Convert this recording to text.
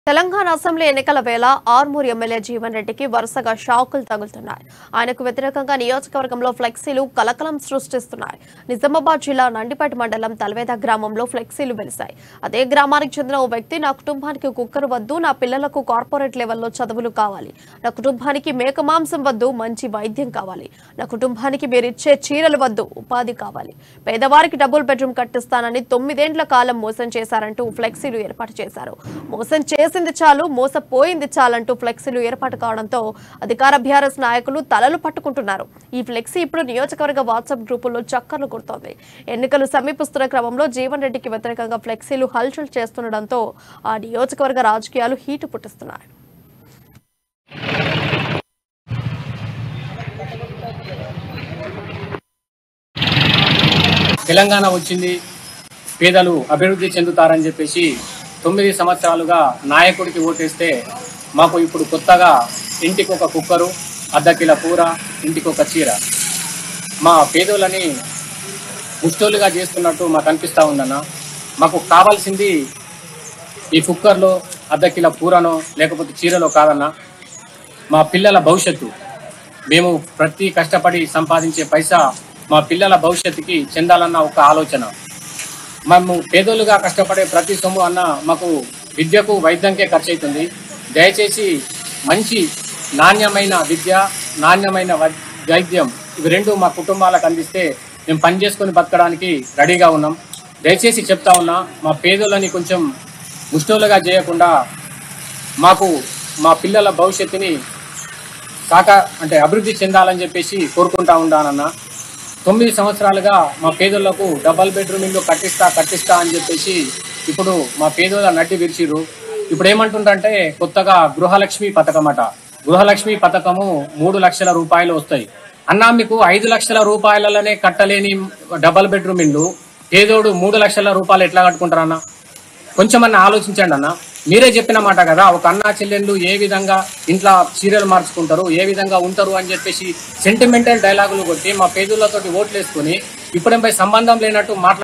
Telangana assembly ఎన్నికల వేళ Armoor MLA Jeevan రెడ్డికి వరుసగా షాకులు తగులుతున్నాయి ఆయనకు వ్యతిరేకంగా నియోజకవర్గంలో ఫ్లెక్సీలు కలకలం సృష్టిస్తున్నాయి నిజామాబాద్ జిల్లా నందిపేట మండలం తల్వేద గ్రామంలో ఫ్లెక్సీలు వెలిశాయి అదే గ్రామానికి చెందిన ఓ వ్యక్తి నా కుటుంబానికి కుక్కరు వద్దు నా పిల్లలకు కార్పొరేట్ లెవెల్లో చదువులు కావాలి నా కుటుంబానికి మేక మాంసం వద్దు మంచి వైద్యం కావాలి నా కుటుంబానికి మీరిచ్చే చీరలు వద్దు ఉపాధి కావాలి పేదవారికి డబుల్ బెడ్రూమ్ కట్టిస్తానని తొమ్మిదేండ్ల కాలం మోసం చేశారంటూ ఫ్లెక్సీలు ఏర్పాటు చేశారు మోసం చేసింది చాలు మోసపోయింది చాలంటూ ఫ్లెక్సీలు ఏర్పాటు కావడంతో అధికార బీఆర్ఎస్ నాయకులు తలలు పట్టుకుంటున్నారు ఈ ఫ్లెక్సీ ఇప్పుడు నియోజకవర్గ వాట్సాప్ గ్రూపుల్లో చక్కర్లు కొడుతోంది ఎన్నికలు సమీపిస్తున్న క్రమంలో జీవన్ రెడ్డికి వ్యతిరేకంగా ఫ్లెక్సీలు హల్చల్ చేస్తుండటంతో ఆ నియోజకవర్గ రాజకీయాలు హీటు పుట్టిస్తున్నాయి తెలంగాణ వచ్చింది పేదలు అభివృద్ధి చెందుతారని చెప్పేసి తొమ్మిది సంవత్సరాలుగా నాయకుడికి ఓటేస్తే మాకు ఇప్పుడు కొత్తగా ఇంటికి ఒక కుక్కరు అర్ధ కిలో కూర ఇంటికి ఒక చీర మా పేదోళ్ళని ముష్టోలుగా చేస్తున్నట్టు మాకు అనిపిస్తూ ఉందన్న మాకు కావాల్సింది ఈ కుక్కర్లో అర్ధ కిలో కూరనో లేకపోతే చీరలో కాదన్నా మా పిల్లల భవిష్యత్తు మేము ప్రతి కష్టపడి సంపాదించే పైసా మా పిల్లల భవిష్యత్తుకి చెందాలన్న ఒక ఆలోచన మేము పేదోళ్ళుగా కష్టపడే ప్రతి సొమ్ము అన్న మాకు విద్యకు వైద్యంకే ఖర్చు అవుతుంది దయచేసి మంచి నాణ్యమైన విద్య నాణ్యమైన వై- వైద్యం ఇవి రెండు మా కుటుంబాలకు అందిస్తే మేము పని చేసుకొని బతకడానికి రెడీగా ఉన్నాం దయచేసి చెప్తా ఉన్నా మా పేదోళ్ళని కొంచెం ముష్టోలుగా చేయకుండా మాకు మా పిల్లల భవిష్యత్తుని సాక అంటే అభివృద్ధి చెందాలని చెప్పేసి కోరుకుంటా ఉన్నానన్న తొమ్మిది సంవత్సరాలుగా మా పేదోళ్లకు డబల్ బెడ్రూమ్ ఇల్లు కట్టిస్తా కట్టిస్తా అని చెప్పేసి ఇప్పుడు మా పేదోళ్ళ నడ్డి విరిచిరు ఇప్పుడు ఏమంటుందంటే కొత్తగా గృహలక్ష్మి పథకం అట గృహలక్ష్మి పథకము మూడు లక్షల రూపాయలు వస్తాయి అన్నా మీకు ఐదు లక్షల రూపాయలలోనే కట్టలేని డబల్ బెడ్రూమ్ ఇల్లు పేదోడు మూడు లక్షల రూపాయలు ఎట్లా కట్టుకుంటారన్నా కొంచెం అన్న ఆలోచించండి అన్న మీరే చెప్పిన మాట కదా ఒక అన్న చెల్లెళ్ళు ఏ విధంగా ఇంట్లో చీరలు మార్చుకుంటారు ఏ విధంగా ఉంటారు అని చెప్పేసి సెంటిమెంటల్ డైలాగులు కొట్టి మా పేదలతోటి ఓట్లు వేసుకుని ఇప్పుడేపై సంబంధం లేనట్టు మాట్లా